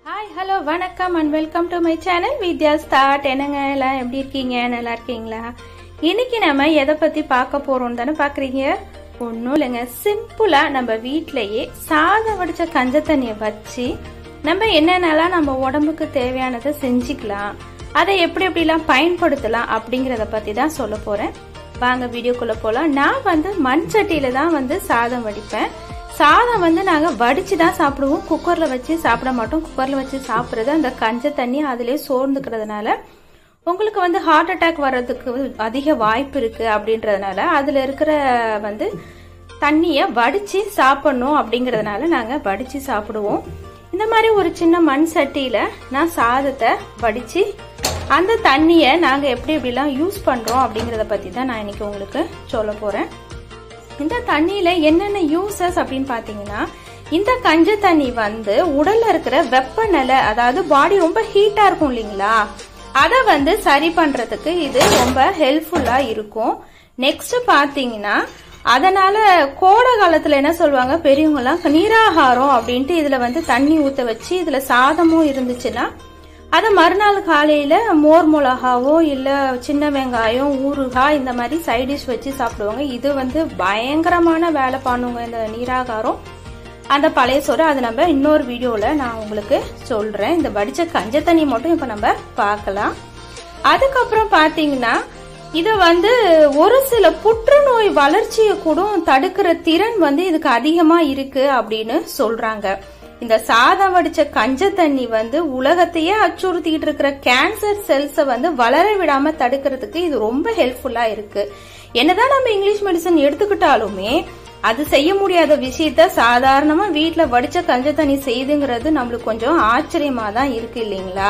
hi hello வணக்கம் and welcome to my channel Vidya start என்னங்க எல்லாம் எப்படி இருக்கீங்க நல்லா இருக்கீங்களா இன்னைக்கு நம்ம எதை பத்தி பார்க்க போறோம் தானே பாக்குறீங்க ஒன்றும் இல்லைங்க சிம்பிளா நம்ம வீட்டிலேயே சாதம் வடிச்ச கஞ்ச தண்ணியை வச்சு நம்ம என்னென்னலாம் நம்ம உடம்புக்கு தேவையானதை செஞ்சுக்கலாம் அதை எப்படி எப்படிலாம் பயன்படுத்தலாம் அப்படிங்கிறத பத்தி தான் சொல்ல போறேன் வாங்க வீடியோக்குள்ள போலாம் நான் வந்து மண் சட்டியில தான் வந்து சாதம் வடிப்பேன் சாதம் வந்து நாங்கள் வடித்து தான் சாப்பிடுவோம் குக்கரில் வச்சு சாப்பிட மாட்டோம் குக்கரில் வச்சு சாப்பிட்றது அந்த கஞ்ச தண்ணி அதிலே சோர்ந்துக்கிறதுனால உங்களுக்கு வந்து ஹார்ட் அட்டாக் வர்றதுக்கு அதிக வாய்ப்பு இருக்குது அப்படின்றதுனால அதில் இருக்கிற வந்து தண்ணியை வடித்து சாப்பிட்ணும் அப்படிங்கிறதுனால நாங்கள் வடித்து சாப்பிடுவோம் இந்த மாதிரி ஒரு சின்ன மண் சட்டியில் நான் சாதத்தை வடித்து அந்த தண்ணியை நாங்கள் எப்படி எப்படிலாம் யூஸ் பண்ணுறோம் அப்படிங்கிறத பற்றி தான் நான் இன்னைக்கு உங்களுக்கு சொல்ல போகிறேன் இந்த தண்ணியில என்னென்ன யூசஸ் அப்படின்னு பாத்தீங்கன்னா இந்த கஞ்ச தண்ணி வந்து உடல்ல இருக்கிற வெப்பநிலை அதாவது பாடி ரொம்ப ஹீட்டா இருக்கும் இல்லைங்களா அதை வந்து சரி பண்றதுக்கு இது ரொம்ப ஹெல்ப்ஃபுல்லா இருக்கும் நெக்ஸ்ட் பாத்தீங்கன்னா அதனால கோடை காலத்துல என்ன சொல்லுவாங்க பெரியவங்க எல்லாம் நீராகாரம் அப்படின்ட்டு இதுல வந்து தண்ணி ஊத்த வச்சு இதுல சாதமும் இருந்துச்சுன்னா அதை மறுநாள் காலையில மோர் மிளகாவோ இல்ல சின்ன வெங்காயம் ஊறுகாய் இந்த மாதிரி சைட் டிஷ் வச்சு சாப்பிடுவாங்க இது வந்து பயங்கரமான வேலை பண்ணுங்க இந்த நீராகாரம் அந்த பழைய சோறு அது நம்ம இன்னொரு வீடியோல நான் உங்களுக்கு சொல்றேன் இந்த வடிச்ச கஞ்ச தண்ணி மட்டும் இப்ப நம்ம பார்க்கலாம் அதுக்கப்புறம் பாத்தீங்கன்னா இத வந்து ஒரு சில புற்றுநோய் வளர்ச்சியை கூட தடுக்கிற திறன் வந்து இதுக்கு அதிகமா இருக்கு அப்படின்னு சொல்றாங்க இந்த சாதம் வடிச்ச கஞ்ச தண்ணி வந்து உலகத்தையே அச்சுறுத்திட்டு இருக்கிற கேன்சர் செல்ஸை வந்து வளர விடாம தடுக்கிறதுக்கு இது ரொம்ப ஹெல்ப்ஃபுல்லா இருக்கு என்னதான் நம்ம இங்கிலீஷ் மெடிசன் எடுத்துக்கிட்டாலுமே அது செய்ய முடியாத விஷயத்த சாதாரணமா வீட்டுல வடிச்ச கஞ்ச தண்ணி செய்துங்கிறது நம்மளுக்கு கொஞ்சம் ஆச்சரியமா தான் இருக்கு இல்லைங்களா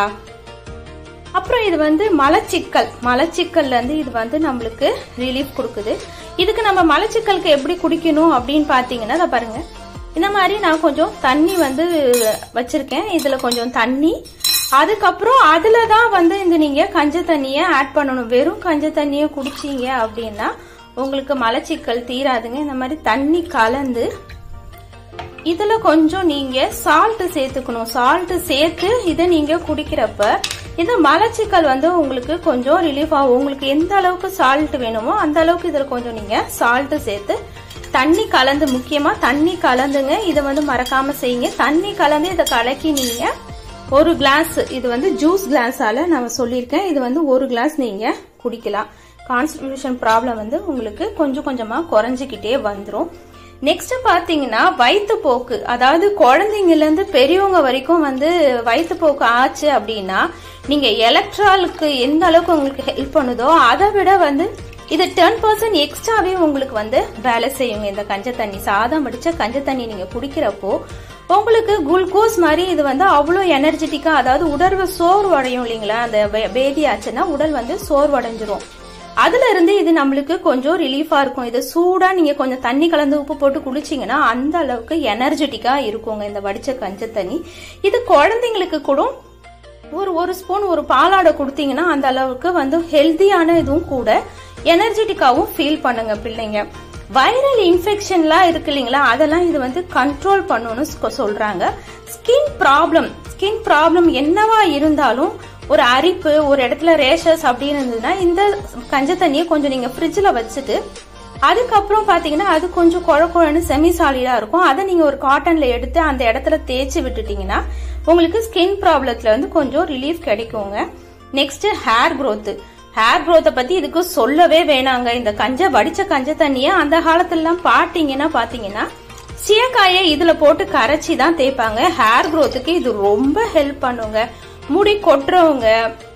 அப்புறம் இது வந்து மலச்சிக்கல் மலச்சிக்கல்ல இருந்து இது வந்து நம்மளுக்கு ரிலீஃப் கொடுக்குது இதுக்கு நம்ம மலச்சிக்கலுக்கு எப்படி குடிக்கணும் அப்படின்னு பாத்தீங்கன்னா அதை பாருங்க இந்த மாதிரி நான் கொஞ்சம் தண்ணி வந்து வச்சிருக்கேன் இதுல கொஞ்சம் தண்ணி அதுக்கப்புறம் அதுல தான் வந்து இந்த நீங்க கஞ்ச தண்ணியை ஆட் பண்ணணும் வெறும் கஞ்ச தண்ணியை குடிச்சீங்க அப்படின்னா உங்களுக்கு மலச்சிக்கல் தீராதுங்க இந்த மாதிரி தண்ணி கலந்து இதுல கொஞ்சம் நீங்க சால்ட் சேர்த்துக்கணும் சால்ட் சேர்த்து இதை நீங்க குடிக்கிறப்ப இந்த மலச்சிக்கல் வந்து உங்களுக்கு கொஞ்சம் ரிலீஃப் ஆகும் உங்களுக்கு எந்த அளவுக்கு சால்ட் வேணுமோ அந்த அளவுக்கு இதுல கொஞ்சம் நீங்க சால்ட் சேர்த்து தண்ணி கலந்து முக்கியமா தண்ணி கலந்துங்க இதை வந்து மறக்காம செய்யுங்க தண்ணி கலந்து இதை கலக்கி நீங்க ஒரு கிளாஸ் இது வந்து ஜூஸ் கிளாஸால நான் சொல்லியிருக்கேன் இது வந்து ஒரு கிளாஸ் நீங்க குடிக்கலாம் கான்ஸ்டிபியூஷன் ப்ராப்ளம் வந்து உங்களுக்கு கொஞ்சம் கொஞ்சமா குறைஞ்சிக்கிட்டே வந்துடும் நெக்ஸ்ட் பாத்தீங்கன்னா வயிற்றுப்போக்கு அதாவது குழந்தைங்கல இருந்து பெரியவங்க வரைக்கும் வந்து வயிற்றுப்போக்கு ஆச்சு அப்படின்னா நீங்க எலக்ட்ராலுக்கு எந்த அளவுக்கு உங்களுக்கு ஹெல்ப் பண்ணுதோ அதை விட வந்து இது டென் பர்சன்ட் எக்ஸ்ட்ராவே உங்களுக்கு வந்து வேலை செய்யுங்க இந்த கஞ்ச தண்ணி சாதம் வடிச்ச கஞ்ச தண்ணி நீங்க குடிக்கிறப்போ உங்களுக்கு குளுக்கோஸ் மாதிரி இது வந்து அவ்வளோ எனர்ஜெட்டிக்கா அதாவது உடல்வு சோர்வடையும் இல்லைங்களா அந்த பேதி ஆச்சுன்னா உடல் வந்து சோர்வடைஞ்சிரும் அதுல இருந்து இது நம்மளுக்கு கொஞ்சம் ரிலீஃபா இருக்கும் இது சூடா நீங்க கொஞ்சம் தண்ணி கலந்து உப்பு போட்டு குடிச்சீங்கன்னா அந்த அளவுக்கு எனர்ஜெட்டிக்கா இருக்குங்க இந்த வடிச்ச கஞ்ச தண்ணி இது குழந்தைங்களுக்கு கூட ஒரு ஒரு ஸ்பூன் ஒரு பாலாடை கொடுத்தீங்கன்னா அந்த அளவுக்கு வந்து ஹெல்த்தியான இதுவும் கூட எனர்ஜெட்டிக்காவும் ஃபீல் பண்ணுங்க பிள்ளைங்க வைரல் இன்ஃபெக்ஷன்லாம் இருக்கு இல்லைங்களா அதெல்லாம் இது வந்து கண்ட்ரோல் பண்ணணும்னு சொல்றாங்க ஸ்கின் ப்ராப்ளம் ஸ்கின் ப்ராப்ளம் என்னவா இருந்தாலும் ஒரு அரிப்பு ஒரு இடத்துல ரேஷஸ் அப்படின்னு இருந்ததுன்னா இந்த கஞ்ச தண்ணியை கொஞ்சம் நீங்க ஃப்ரிட்ஜில் வச்சுட்டு அதுக்கப்புறம் பாத்தீங்கன்னா அது கொஞ்சம் குழ குழன்னு செமி சாலிடா இருக்கும் அதை நீங்க ஒரு காட்டன்ல எடுத்து அந்த இடத்துல தேய்ச்சி விட்டுட்டீங்கன்னா உங்களுக்கு ஸ்கின் ப்ராப்ளத்துல வந்து கொஞ்சம் ரிலீஃப் கிடைக்குங்க நெக்ஸ்ட் ஹேர் க்ரோத் ஹேர் க்ரோத்தை பத்தி இதுக்கு சொல்லவே வேணாங்க இந்த கஞ்ச வடிச்ச கஞ்ச தண்ணிய அந்த காலத்துலலாம் பாத்தீங்கன்னா பாத்தீங்கன்னா சீயக்காயை இதுல போட்டு கரைச்சி தான் தேய்ப்பாங்க ஹேர் க்ரோத்துக்கு இது ரொம்ப ஹெல்ப் பண்ணுங்க முடி கொட்டுறவங்க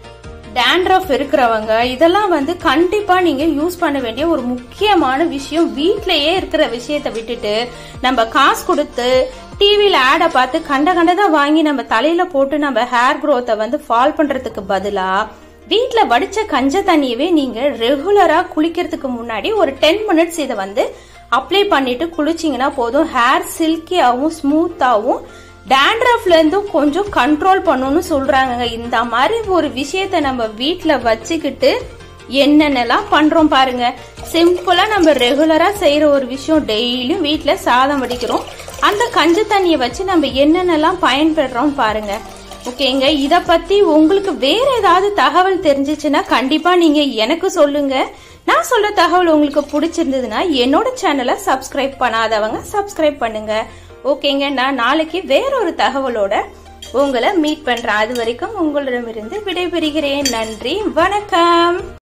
டேண்ட்ரஃப் இருக்கிறவங்க இதெல்லாம் வந்து கண்டிப்பா நீங்க யூஸ் பண்ண வேண்டிய ஒரு முக்கியமான விஷயம் வீட்லயே இருக்கிற விஷயத்த விட்டுட்டு நம்ம காசு கொடுத்து டிவியில ஆடை பார்த்து கண்ட கண்டதா வாங்கி நம்ம தலையில போட்டு நம்ம ஹேர் க்ரோத்தை வந்து ஃபால் பண்றதுக்கு பதிலா வீட்ல வடிச்ச கஞ்ச தண்ணியவே நீங்க ரெகுலரா குளிக்கிறதுக்கு முன்னாடி ஒரு டென் மினிட்ஸ் இதை வந்து அப்ளை பண்ணிட்டு குளிச்சிங்கன்னா போதும் ஹேர் சில்கியாவும் ஸ்மூத்தாவும் டேண்ட்ரஃப்ல இருந்தும் கொஞ்சம் கண்ட்ரோல் பண்ணணும்னு சொல்றாங்க இந்த மாதிரி ஒரு விஷயத்த நம்ம வீட்ல வச்சுக்கிட்டு என்னென்னலாம் பண்றோம் பாருங்க சிம்பிளா நம்ம ரெகுலரா செய்யற ஒரு விஷயம் டெய்லியும் வீட்ல சாதம் வடிக்கிறோம் அந்த கஞ்சி தண்ணியை வச்சு நம்ம என்னென்னலாம் பயன்படுறோம் பாருங்க ஓகேங்க இத பத்தி உங்களுக்கு வேற ஏதாவது தகவல் தெரிஞ்சிச்சுன்னா கண்டிப்பா நீங்க எனக்கு சொல்லுங்க நான் சொல்ற தகவல் உங்களுக்கு பிடிச்சிருந்ததுன்னா என்னோட சேனலை சப்ஸ்கிரைப் பண்ணாதவங்க சப்ஸ்கிரைப் பண்ணுங்க ஓகேங்க நான் நாளைக்கு வேற ஒரு தகவலோட உங்களை மீட் பண்றேன் அது வரைக்கும் உங்களிடமிருந்து விடைபெறுகிறேன் நன்றி வணக்கம்